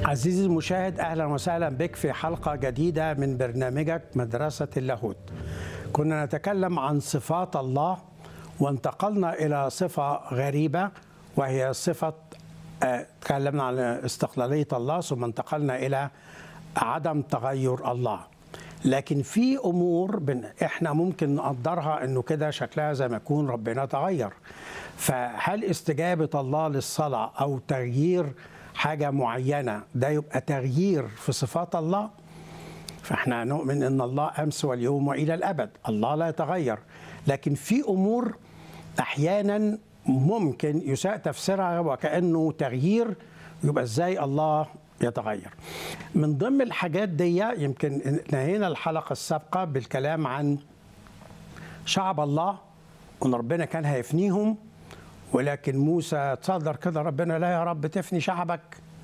عزيزي المشاهد اهلا وسهلا بك في حلقه جديده من برنامجك مدرسه اللاهوت. كنا نتكلم عن صفات الله وانتقلنا الى صفه غريبه وهي صفه آه، تكلمنا عن استقلاليه الله ثم انتقلنا الى عدم تغير الله. لكن في امور بن احنا ممكن نقدرها انه كده شكلها زي ما يكون ربنا تغير. فهل استجابه الله للصلاه او تغيير حاجه معينه ده يبقى تغيير في صفات الله؟ فاحنا نؤمن ان الله امس واليوم والى الابد، الله لا يتغير، لكن في امور احيانا ممكن يساء تفسيرها وكانه تغيير يبقى ازاي الله يتغير. من ضمن الحاجات دي يمكن نهينا الحلقه السابقه بالكلام عن شعب الله وان ربنا كان هيفنيهم ولكن موسى تصدر كده ربنا لا يا رب تفني شعبك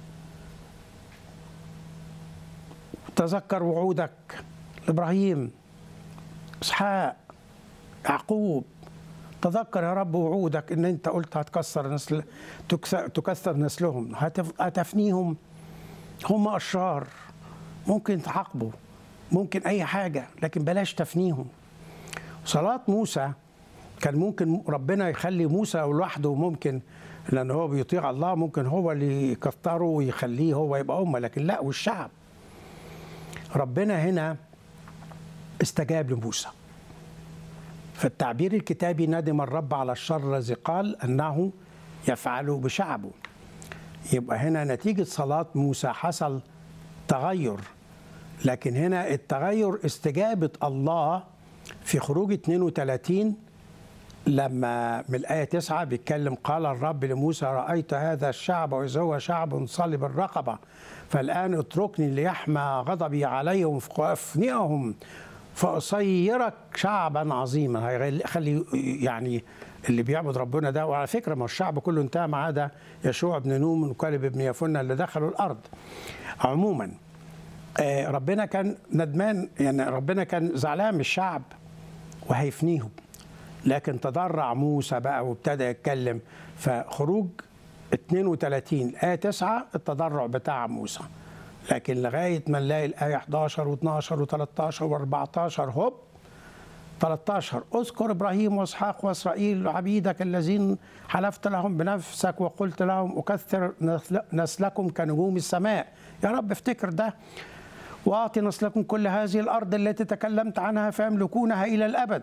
تذكر وعودك لابراهيم اسحاق يعقوب تذكر يا رب وعودك ان انت قلت هتكسر نسل تكس- تكسر نسلهم هتف- هتفنيهم هم اشرار ممكن تعاقبوا ممكن اي حاجه لكن بلاش تفنيهم صلاه موسى كان ممكن ربنا يخلي موسى لوحده ممكن لان هو بيطيع الله ممكن هو اللي يكتره ويخليه هو يبقى امه لكن لا والشعب ربنا هنا استجاب لموسى فالتعبير الكتابي ندم الرب على الشر الذي قال انه يفعله بشعبه يبقى هنا نتيجه صلاه موسى حصل تغير لكن هنا التغير استجابه الله في خروج 32 لما من الآية 9 بيتكلم قال الرب لموسى رأيت هذا الشعب وإذ هو شعب صلب الرقبة فالآن اتركني ليحمى غضبي عليهم وأفنئهم فأصيرك شعبا عظيما هيخلي يعني اللي بيعبد ربنا ده وعلى فكرة ما الشعب كله انتهى ما عدا يشوع بن نوم وكالب بن يفنة اللي دخلوا الأرض عموما آه، ربنا كان ندمان يعني ربنا كان زعلان من الشعب وهيفنيهم لكن تضرع موسى بقى وابتدى يتكلم فخروج 32 آية 9 التضرع بتاع موسى لكن لغاية ما نلاقي الآية 11 و12 و13 و14 هوب 13 اذكر ابراهيم واسحاق واسرائيل عبيدك الذين حلفت لهم بنفسك وقلت لهم اكثر نسل- نسلكم كنجوم السماء يا رب افتكر ده واعطي نسلكم كل هذه الارض التي تكلمت عنها فيملكونها الى الابد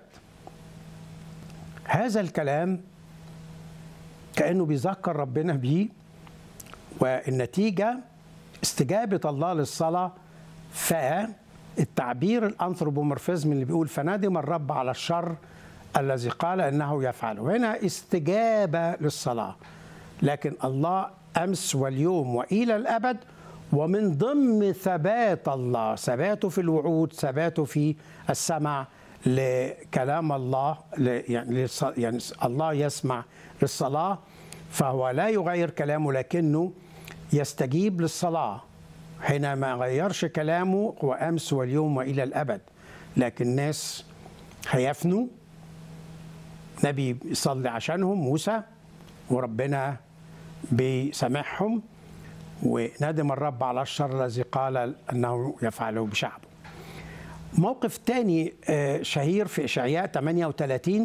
هذا الكلام كانه بيذكر ربنا بيه والنتيجه استجابه الله للصلاه فالتعبير الانثروبومورفيزم اللي بيقول فندم الرب على الشر الذي قال انه يفعله هنا استجابه للصلاه لكن الله امس واليوم والى الابد ومن ضمن ثبات الله ثباته في الوعود ثباته في السمع لكلام الله ل- يعني للص- يعني الله يسمع للصلاه فهو لا يغير كلامه لكنه يستجيب للصلاه هنا ما غيرش كلامه هو امس واليوم والى الابد لكن الناس هيفنوا نبي يصلي عشانهم موسى وربنا بيسامحهم وندم الرب على الشر الذي قال انه يفعله بشعبه. موقف تاني آه، شهير في اشعياء 38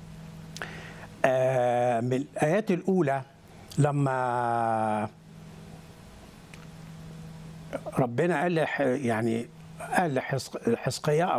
آه، من الايات الاولى لما ربنا قال لح- يعني قال لحزقياء